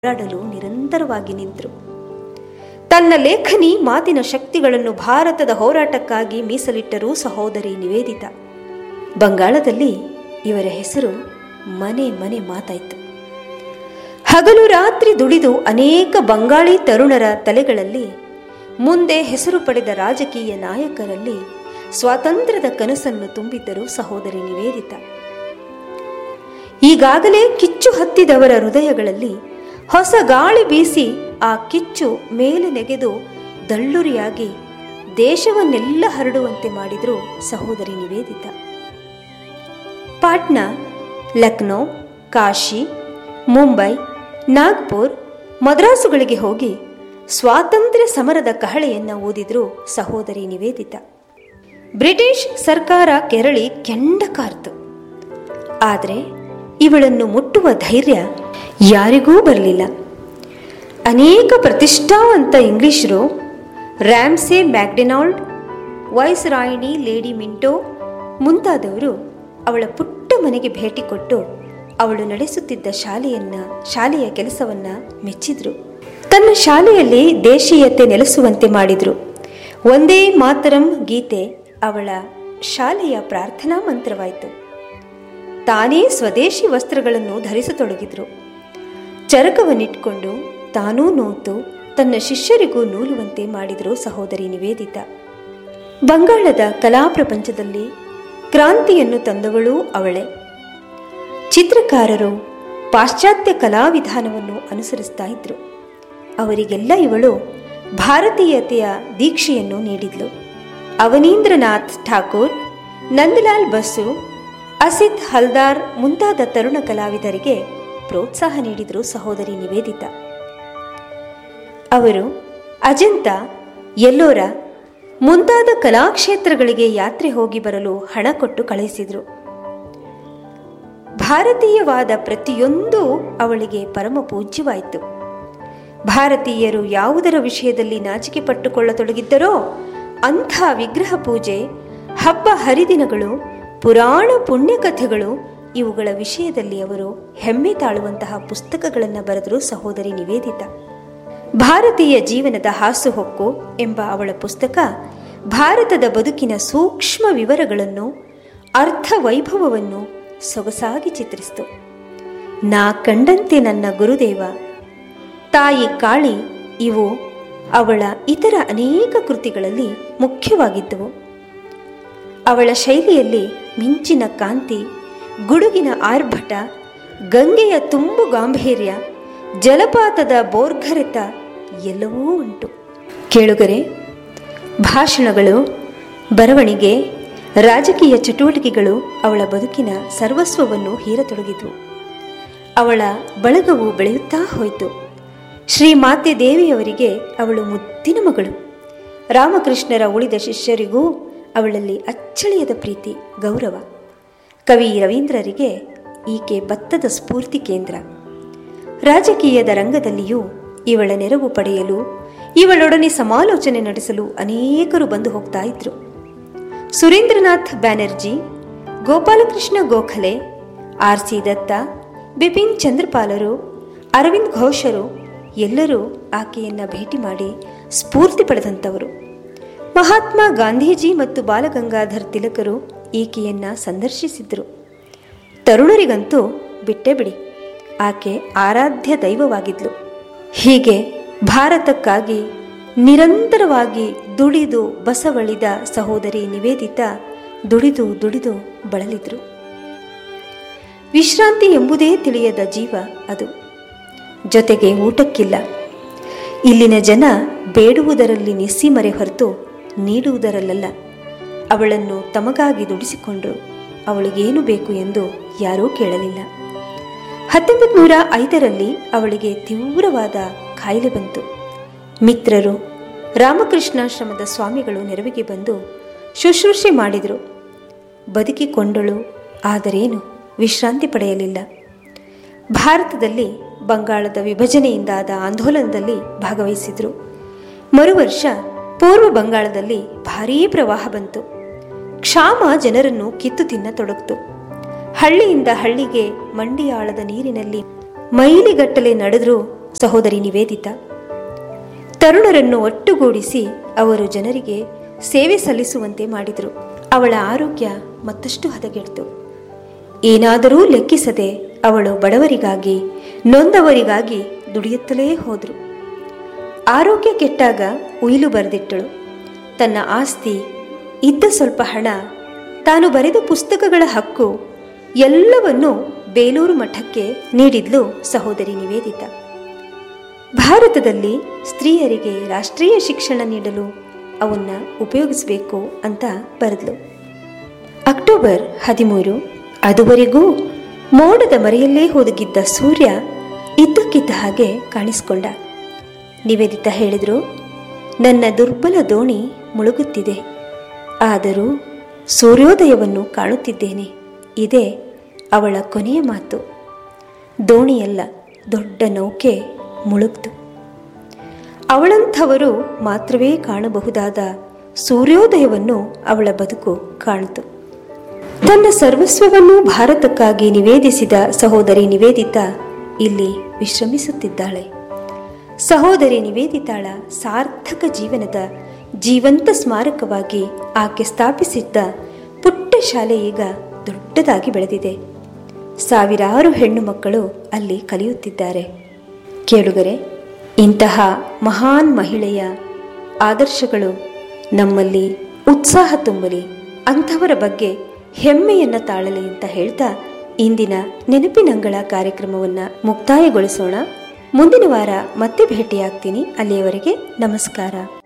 ಹೋರಾಡಲು ನಿರಂತರವಾಗಿ ನಿಂತರು ತನ್ನ ಲೇಖನಿ ಮಾತಿನ ಶಕ್ತಿಗಳನ್ನು ಭಾರತದ ಹೋರಾಟಕ್ಕಾಗಿ ಮೀಸಲಿಟ್ಟರು ಸಹೋದರಿ ನಿವೇದಿತ ಬಂಗಾಳದಲ್ಲಿ ಇವರ ಹೆಸರು ಮನೆ ಮನೆ ಮಾತಾಯಿತು ಹಗಲು ರಾತ್ರಿ ದುಡಿದು ಅನೇಕ ಬಂಗಾಳಿ ತರುಣರ ತಲೆಗಳಲ್ಲಿ ಮುಂದೆ ಹೆಸರು ಪಡೆದ ರಾಜಕೀಯ ನಾಯಕರಲ್ಲಿ ಸ್ವಾತಂತ್ರ್ಯದ ಕನಸನ್ನು ತುಂಬಿದ್ದರು ಸಹೋದರಿ ನಿವೇದಿತ ಈಗಾಗಲೇ ಕಿಚ್ಚು ಹತ್ತಿದವರ ಹೃದಯಗಳಲ್ಲಿ ಹೊಸ ಗಾಳಿ ಬೀಸಿ ಆ ಕಿಚ್ಚು ಮೇಲೆ ನೆಗೆದು ದಳ್ಳುರಿಯಾಗಿ ದೇಶವನ್ನೆಲ್ಲ ಹರಡುವಂತೆ ಮಾಡಿದರು ಸಹೋದರಿ ನಿವೇದಿತ ಪಾಟ್ನಾ ಲಕ್ನೋ ಕಾಶಿ ಮುಂಬೈ ನಾಗ್ಪುರ್ ಮದ್ರಾಸುಗಳಿಗೆ ಹೋಗಿ ಸ್ವಾತಂತ್ರ್ಯ ಸಮರದ ಕಹಳೆಯನ್ನು ಓದಿದ್ರು ಸಹೋದರಿ ನಿವೇದಿತ ಬ್ರಿಟಿಷ್ ಸರ್ಕಾರ ಕೆರಳಿ ಕೆಂಡ ಕಾರ್ತು ಆದರೆ ಇವಳನ್ನು ಮುಟ್ಟುವ ಧೈರ್ಯ ಯಾರಿಗೂ ಬರಲಿಲ್ಲ ಅನೇಕ ಪ್ರತಿಷ್ಠಾವಂತ ಇಂಗ್ಲಿಷರು Ramsay MacDonald vicereine lady Minto ಮುಂತಾದವರು ಅವಳ ಪುಟ್ಟ ಮನೆಗೆ ಭೇಟಿ ಕೊಟ್ಟು ಅವಳು ನಡೆಸುತ್ತಿದ್ದ ಶಾಲೆಯನ್ನ ಶಾಲೆಯ ಕೆಲಸವನ್ನ ಮೆಚ್ಚಿದ್ರು ತನ್ನ ಶಾಲೆಯಲ್ಲಿ ದೇಶೀಯತೆ ನೆಲೆಸುವಂತೆ ಮಾಡಿದ್ರು ಒಂದೇ ಮಾತರಂ ಗೀತೆ ಅವಳ ಶಾಲೆಯ ಪ್ರಾರ್ಥನಾ ಮಂತ್ರವಾಯಿತು ತಾನೇ ಸ್ವದೇಶಿ ವಸ್ತ್ರಗಳನ್ನು ಧರಿಸತೊಡಗಿದ್ರು ಚರಕವನ್ನಿಟ್ಕೊಂಡು ತಾನೂ ನೂತು ತನ್ನ ಶಿಷ್ಯರಿಗೂ ನೂಲುವಂತೆ ಮಾಡಿದರು ಸಹೋದರಿ ನಿವೇದಿತ ಬಂಗಾಳದ ಕಲಾ ಪ್ರಪಂಚದಲ್ಲಿ ಕ್ರಾಂತಿಯನ್ನು ತಂದವಳೂ ಅವಳೇ ಚಿತ್ರಕಾರರು ಪಾಶ್ಚಾತ್ಯ ಕಲಾವಿಧಾನವನ್ನು ಅನುಸರಿಸ್ತಾ ಇದ್ರು ಅವರಿಗೆಲ್ಲ ಇವಳು ಭಾರತೀಯತೆಯ ದೀಕ್ಷೆಯನ್ನು ನೀಡಿದ್ಲು ಅವನೀಂದ್ರನಾಥ್ ಠಾಕೂರ್ ನಂದಲಾಲ್ ಬಸು ಅಸಿತ್ ಹಲ್ದಾರ್ ಮುಂತಾದ ತರುಣ ಕಲಾವಿದರಿಗೆ ಪ್ರೋತ್ಸಾಹ ನೀಡಿದರು ಸಹೋದರಿ ನಿವೇದಿತ ಅವರು ಅಜಂತ ಎಲ್ಲೋರ ಮುಂತಾದ ಕಲಾಕ್ಷೇತ್ರಗಳಿಗೆ ಯಾತ್ರೆ ಹೋಗಿ ಬರಲು ಹಣ ಕೊಟ್ಟು ಕಳುಹಿಸಿದರು ಭಾರತೀಯವಾದ ಪ್ರತಿಯೊಂದು ಅವಳಿಗೆ ಪರಮ ಪೂಜ್ಯವಾಯಿತು ಭಾರತೀಯರು ಯಾವುದರ ವಿಷಯದಲ್ಲಿ ನಾಚಿಕೆ ಪಟ್ಟುಕೊಳ್ಳತೊಡಗಿದ್ದರೋ ಅಂಥ ವಿಗ್ರಹ ಪೂಜೆ ಹಬ್ಬ ಹರಿದಿನಗಳು ಪುರಾಣ ಪುಣ್ಯಕಥೆಗಳು ಇವುಗಳ ವಿಷಯದಲ್ಲಿ ಅವರು ಹೆಮ್ಮೆ ತಾಳುವಂತಹ ಪುಸ್ತಕಗಳನ್ನು ಬರೆದರು ಸಹೋದರಿ ನಿವೇದಿತ ಭಾರತೀಯ ಜೀವನದ ಹಾಸುಹೊಕ್ಕು ಎಂಬ ಅವಳ ಪುಸ್ತಕ ಭಾರತದ ಬದುಕಿನ ಸೂಕ್ಷ್ಮ ವಿವರಗಳನ್ನು ಅರ್ಥ ವೈಭವವನ್ನು ಸೊಗಸಾಗಿ ಚಿತ್ರಿಸಿತು ನಾ ಕಂಡಂತೆ ನನ್ನ ಗುರುದೇವ ತಾಯಿ ಕಾಳಿ ಇವು ಅವಳ ಇತರ ಅನೇಕ ಕೃತಿಗಳಲ್ಲಿ ಮುಖ್ಯವಾಗಿದ್ದವು ಅವಳ ಶೈಲಿಯಲ್ಲಿ ಮಿಂಚಿನ ಕಾಂತಿ ಗುಡುಗಿನ ಆರ್ಭಟ ಗಂಗೆಯ ತುಂಬು ಗಾಂಭೀರ್ಯ ಜಲಪಾತದ ಬೋರ್ಗರೆತ ಎಲ್ಲವೂ ಉಂಟು ಕೇಳುಗರೆ ಭಾಷಣಗಳು ಬರವಣಿಗೆ ರಾಜಕೀಯ ಚಟುವಟಿಕೆಗಳು ಅವಳ ಬದುಕಿನ ಸರ್ವಸ್ವವನ್ನು ಹೀರತೊಡಗಿದ್ವು ಅವಳ ಬಳಗವು ಬೆಳೆಯುತ್ತಾ ಹೋಯಿತು ಶ್ರೀಮಾತೆ ದೇವಿಯವರಿಗೆ ಅವಳು ಮುದ್ದಿನ ಮಗಳು ರಾಮಕೃಷ್ಣರ ಉಳಿದ ಶಿಷ್ಯರಿಗೂ ಅವಳಲ್ಲಿ ಅಚ್ಚಳಿಯದ ಪ್ರೀತಿ ಗೌರವ ಕವಿ ರವೀಂದ್ರರಿಗೆ ಈಕೆ ಭತ್ತದ ಸ್ಫೂರ್ತಿ ಕೇಂದ್ರ ರಾಜಕೀಯದ ರಂಗದಲ್ಲಿಯೂ ಇವಳ ನೆರವು ಪಡೆಯಲು ಇವಳೊಡನೆ ಸಮಾಲೋಚನೆ ನಡೆಸಲು ಅನೇಕರು ಬಂದು ಹೋಗ್ತಾ ಇದ್ರು ಸುರೇಂದ್ರನಾಥ್ ಬ್ಯಾನರ್ಜಿ ಗೋಪಾಲಕೃಷ್ಣ ಗೋಖಲೆ ಆರ್ ಸಿ ದತ್ತ ಬಿಪಿನ್ ಚಂದ್ರಪಾಲರು ಅರವಿಂದ್ ಘೋಷರು ಎಲ್ಲರೂ ಆಕೆಯನ್ನ ಭೇಟಿ ಮಾಡಿ ಸ್ಫೂರ್ತಿ ಪಡೆದಂಥವರು ಮಹಾತ್ಮ ಗಾಂಧೀಜಿ ಮತ್ತು ಬಾಲಗಂಗಾಧರ್ ತಿಲಕರು ಈಕೆಯನ್ನ ಸಂದರ್ಶಿಸಿದ್ರು ತರುಣರಿಗಂತೂ ಬಿಟ್ಟೇ ಬಿಡಿ ಆಕೆ ಆರಾಧ್ಯ ದೈವವಾಗಿದ್ಲು ಹೀಗೆ ಭಾರತಕ್ಕಾಗಿ ನಿರಂತರವಾಗಿ ದುಡಿದು ಬಸವಳಿದ ಸಹೋದರಿ ನಿವೇದಿತ ದುಡಿದು ದುಡಿದು ಬಳಲಿದ್ರು ವಿಶ್ರಾಂತಿ ಎಂಬುದೇ ತಿಳಿಯದ ಜೀವ ಅದು ಜೊತೆಗೆ ಊಟಕ್ಕಿಲ್ಲ ಇಲ್ಲಿನ ಜನ ಬೇಡುವುದರಲ್ಲಿ ನಿಸ್ಸೀಮರೆ ಹೊರತು ನೀಡುವುದರಲ್ಲ ಅವಳನ್ನು ತಮಗಾಗಿ ದುಡಿಸಿಕೊಂಡ್ರು ಅವಳಿಗೇನು ಬೇಕು ಎಂದು ಯಾರೂ ಕೇಳಲಿಲ್ಲ ಹತ್ತೊಂಬತ್ತು ನೂರ ಐದರಲ್ಲಿ ಅವಳಿಗೆ ತೀವ್ರವಾದ ಕಾಯಿಲೆ ಬಂತು ಮಿತ್ರರು ರಾಮಕೃಷ್ಣಾಶ್ರಮದ ಸ್ವಾಮಿಗಳು ನೆರವಿಗೆ ಬಂದು ಶುಶ್ರೂಷೆ ಮಾಡಿದರು ಬದುಕಿಕೊಂಡಳು ಆದರೇನು ವಿಶ್ರಾಂತಿ ಪಡೆಯಲಿಲ್ಲ ಭಾರತದಲ್ಲಿ ಬಂಗಾಳದ ವಿಭಜನೆಯಿಂದಾದ ಆಂದೋಲನದಲ್ಲಿ ಭಾಗವಹಿಸಿದರು ಮರುವರ್ಷ ಪೂರ್ವ ಬಂಗಾಳದಲ್ಲಿ ಭಾರೀ ಪ್ರವಾಹ ಬಂತು ಕ್ಷಾಮ ಜನರನ್ನು ಕಿತ್ತು ತಿನ್ನತೊಡಗಿತು ಹಳ್ಳಿಯಿಂದ ಹಳ್ಳಿಗೆ ಮಂಡಿಯಾಳದ ನೀರಿನಲ್ಲಿ ಮೈಲಿಗಟ್ಟಲೆ ನಡೆದರೂ ಸಹೋದರಿ ನಿವೇದಿತಾ ತರುಣರನ್ನು ಒಟ್ಟುಗೂಡಿಸಿ ಅವರು ಜನರಿಗೆ ಸೇವೆ ಸಲ್ಲಿಸುವಂತೆ ಮಾಡಿದರು ಅವಳ ಆರೋಗ್ಯ ಮತ್ತಷ್ಟು ಹದಗೆಡ್ತು ಏನಾದರೂ ಲೆಕ್ಕಿಸದೆ ಅವಳು ಬಡವರಿಗಾಗಿ ನೊಂದವರಿಗಾಗಿ ದುಡಿಯುತ್ತಲೇ ಹೋದರು ಆರೋಗ್ಯ ಕೆಟ್ಟಾಗ ಉಯಿಲು ಬರೆದಿಟ್ಟಳು ತನ್ನ ಆಸ್ತಿ ಇದ್ದ ಸ್ವಲ್ಪ ಹಣ ತಾನು ಬರೆದ ಪುಸ್ತಕಗಳ ಹಕ್ಕು ಎಲ್ಲವನ್ನೂ ಬೇಲೂರು ಮಠಕ್ಕೆ ನೀಡಿದ್ಲು ಸಹೋದರಿ ನಿವೇದಿತಾ ಭಾರತದಲ್ಲಿ ಸ್ತ್ರೀಯರಿಗೆ ರಾಷ್ಟ್ರೀಯ ಶಿಕ್ಷಣ ನೀಡಲು ಅವನ್ನ ಉಪಯೋಗಿಸಬೇಕು ಅಂತ ಬರೆದ್ಲು ಅಕ್ಟೋಬರ್ ಹದಿಮೂರು ಅದುವರೆಗೂ ಮೋಡದ ಮರೆಯಲ್ಲೇ ಹೋದಗಿದ್ದ ಸೂರ್ಯ ಇದ್ದಕ್ಕಿದ್ದ ಹಾಗೆ ಕಾಣಿಸ್ಕೊಂಡ ನಿವೇದಿತಾ ಹೇಳಿದರು ನನ್ನ ದುರ್ಬಲ ದೋಣಿ ಮುಳುಗುತ್ತಿದೆ ಆದರೂ ಸೂರ್ಯೋದಯವನ್ನು ಕಾಣುತ್ತಿದ್ದೇನೆ ಇದೇ ಅವಳ ಕೊನೆಯ ಮಾತು ದೋಣಿಯಲ್ಲ ದೊಡ್ಡ ನೌಕೆ ಮುಳುಗ್ತು ಅವಳಂಥವರು ಮಾತ್ರವೇ ಕಾಣಬಹುದಾದ ಸೂರ್ಯೋದಯವನ್ನು ಅವಳ ಬದುಕು ಕಾಣಿತು ತನ್ನ ಸರ್ವಸ್ವವನ್ನು ಭಾರತಕ್ಕಾಗಿ ನಿವೇದಿಸಿದ ಸಹೋದರಿ ನಿವೇದಿತಾ ಇಲ್ಲಿ ವಿಶ್ರಮಿಸುತ್ತಿದ್ದಾಳೆ ಸಹೋದರಿ ನಿವೇದಿತಾಳ ಸಾರ್ಥಕ ಜೀವನದ ಜೀವಂತ ಸ್ಮಾರಕವಾಗಿ ಆಕೆ ಸ್ಥಾಪಿಸಿದ್ದ ಪುಟ್ಟ ಶಾಲೆ ಈಗ ದೊಡ್ಡದಾಗಿ ಬೆಳೆದಿದೆ ಸಾವಿರಾರು ಹೆಣ್ಣು ಮಕ್ಕಳು ಅಲ್ಲಿ ಕಲಿಯುತ್ತಿದ್ದಾರೆ ಕೇಳುಗರೆ ಇಂತಹ ಮಹಾನ್ ಮಹಿಳೆಯ ಆದರ್ಶಗಳು ನಮ್ಮಲ್ಲಿ ಉತ್ಸಾಹ ತುಂಬಲಿ ಅಂಥವರ ಬಗ್ಗೆ ಹೆಮ್ಮೆಯನ್ನು ತಾಳಲಿ ಅಂತ ಹೇಳ್ತಾ ಇಂದಿನ ನೆನಪಿನಂಗಳ ಕಾರ್ಯಕ್ರಮವನ್ನು ಮುಕ್ತಾಯಗೊಳಿಸೋಣ ಮುಂದಿನ ವಾರ ಮತ್ತೆ ಭೇಟಿಯಾಗ್ತೀನಿ ಅಲ್ಲಿಯವರೆಗೆ ನಮಸ್ಕಾರ